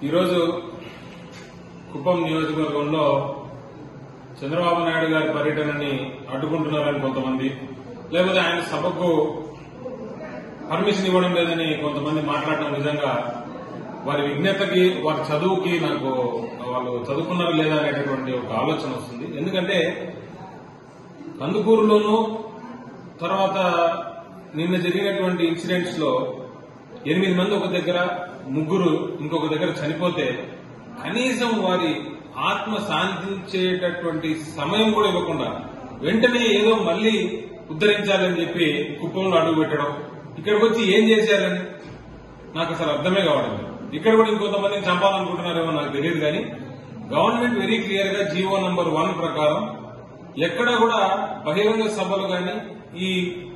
ఈరోజు కుప్పం నియోజకవర్గంలో చంద్రబాబు నాయుడు గారి పర్యటనని అడ్డుకుంటున్నారని కొంతమంది లేకపోతే ఆయన సభకు పర్మిషన్ ఇవ్వడం లేదని కొంతమంది మాట్లాడడం నిజంగా వారి విజ్ఞతకి వారి చదువుకి నాకు వాళ్ళు చదువుకున్నారా లేదా అనేటటువంటి ఒక ఆలోచన వస్తుంది ఎందుకంటే కందుకూరులోనూ తర్వాత నిన్న జరిగినటువంటి ఇన్సిడెంట్స్ లో ఎనిమిది మంది ఒక దగ్గర ముగ్గురు ఇంకొక దగ్గర చనిపోతే కనీసం వారి ఆత్మ శాంతించేటటువంటి సమయం కూడా ఇవ్వకుండా వెంటనే ఏదో మళ్లీ ఉద్ధరించాలని చెప్పి కుప్పంలో అడుగు పెట్టడం ఇక్కడికి వచ్చి ఏం చేశారని నాకు అసలు అర్థమే కావడం లేదు. ఇక్కడ కూడా ఇంకొంతమందిని చంపాలనుకుంటున్నారేమో నాకు తెలియదు కానీ గవర్నమెంట్ వెరీ క్లియర్ గా జీవో నంబర్ వన్ ప్రకారం ఎక్కడ కూడా బహిరంగ సభలు గాని ఈ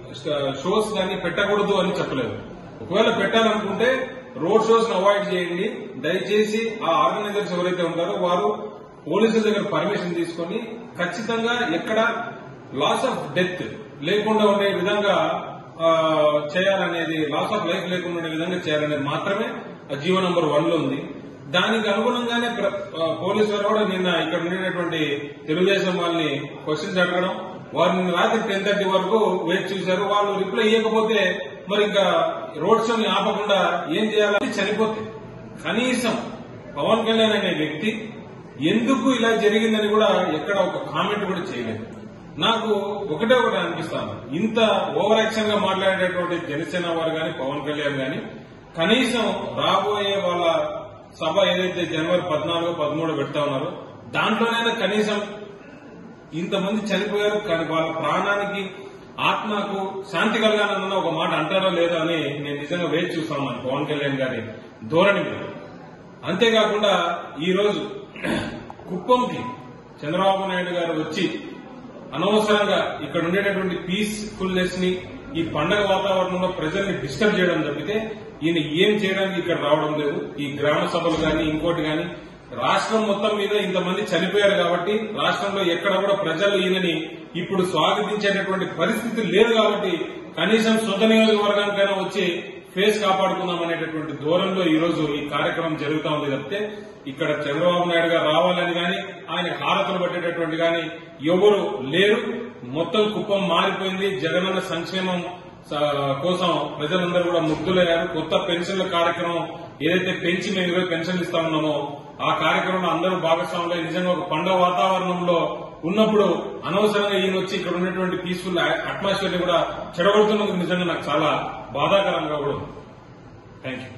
షోస్ గాని పెట్టకూడదు అని చెప్పలేదు ఒకవేళ పెట్టాలనుకుంటే రోడ్ షోస్ అవాయిడ్ చేయండి దయచేసి ఆ ఆర్గనైజర్స్ ఎవరైతే ఉంటారో వారు పోలీసుల దగ్గర పర్మిషన్ తీసుకొని ఖచ్చితంగా ఎక్కడ లాస్ ఆఫ్ డెత్ లేకుండా ఉండే విధంగా ఆ, చేయాలనేది లాస్ ఆఫ్ లైఫ్ లేకుండా ఉండే విధంగా చేయాలనేది మాత్రమే ఆ జీవో నంబర్ వన్ లో ఉంది దానికి అనుగుణంగానే ప్ర- ఆ, పోలీసు వారు కూడా నిన్న ఇక్కడ ఉండేటటువంటి తెలుగుదేశం వాళ్ళని క్వశ్చన్స్ అడగడం వారు నిన్న రాత్రి టెన్ థర్టీ వరకు వెయిట్ చూశారు వాళ్ళు రిప్లై ఇవ్వకపోతే మరి ఇంకా రోడ్ షోని ఆపకుండా ఏం చేయాలని చనిపోతే కనీసం పవన్ కళ్యాణ్ అనే వ్యక్తి ఎందుకు ఇలా జరిగిందని కూడా ఎక్కడ ఒక కామెంట్ కూడా చేయలేదు నాకు ఒకటే ఒకటి అనిపిస్తాను ఇంత ఓవర్ యాక్షన్ గా మాట్లాడేటటువంటి జనసేన వారు గాని పవన్ కళ్యాణ్ గాని కనీసం రాబోయే వాళ్ళ సభ ఏదైతే జనవరి పద్నాలుగు పదమూడు పెడతా ఉన్నారో దాంట్లోనైనా కనీసం ఇంతమంది చనిపోయారు కానీ వాళ్ళ ప్రాణానికి ఆత్మకు శాంతి కలగాలన్న ఒక మాట అంటారో లేదో అని నేను నిజంగా వేచి చూస్తా ఉన్నాను పవన్ కళ్యాణ్ గారి ధోరణి మీద అంతేకాకుండా ఈ రోజు కుప్పంకి చంద్రబాబు నాయుడు గారు వచ్చి అనవసరంగా ఇక్కడ ఉండేటటువంటి పీస్ఫుల్నెస్ ని ఈ పండగ వాతావరణంలో ప్రజల్ని డిస్టర్బ్ చేయడం తప్పితే ఈయన ఏం చేయడానికి ఇక్కడ రావడం లేదు ఈ గ్రామ సభలు గాని ఇంకోటి గాని రాష్ట్రం మొత్తం మీద ఇంతమంది చనిపోయారు కాబట్టి రాష్ట్రంలో ఎక్కడ కూడా ప్రజలు ఈయనని ఇప్పుడు స్వాగతించేటటువంటి పరిస్థితి లేదు కాబట్టి కనీసం సొంత నియోజకవర్గానికైనా వచ్చి ఫేస్ కాపాడుకుందాం అనేటటువంటి దూరంలో ఈ రోజు ఈ కార్యక్రమం జరుగుతా ఉంది తప్పితే ఇక్కడ చంద్రబాబు నాయుడు గారు రావాలని గాని ఆయన హారతలు పట్టేటటువంటి గాని ఎవరు లేరు మొత్తం కుప్పం మారిపోయింది జగనన్న సంక్షేమం స- కోసం ప్రజలందరూ కూడా ముగ్ధులయ్యారు కొత్త పెన్షన్ల కార్యక్రమం ఏదైతే పెంచి మేము ఈరోజు పెన్షన్లు ఇస్తా ఉన్నామో ఆ కార్యక్రమంలో అందరూ భాగస్వాములై నిజంగా ఒక పండుగ వాతావరణంలో ఉన్నప్పుడు అనవసరంగా ఈయన వచ్చి ఇక్కడ ఉన్నటువంటి పీస్ఫుల్ అట్మాస్ఫియర్ ని కూడా చెడగొడుతున్నందుకు నిజంగా నాకు చాలా బాధాకరంగా కూడా ఉంది థ్యాంక్ యూ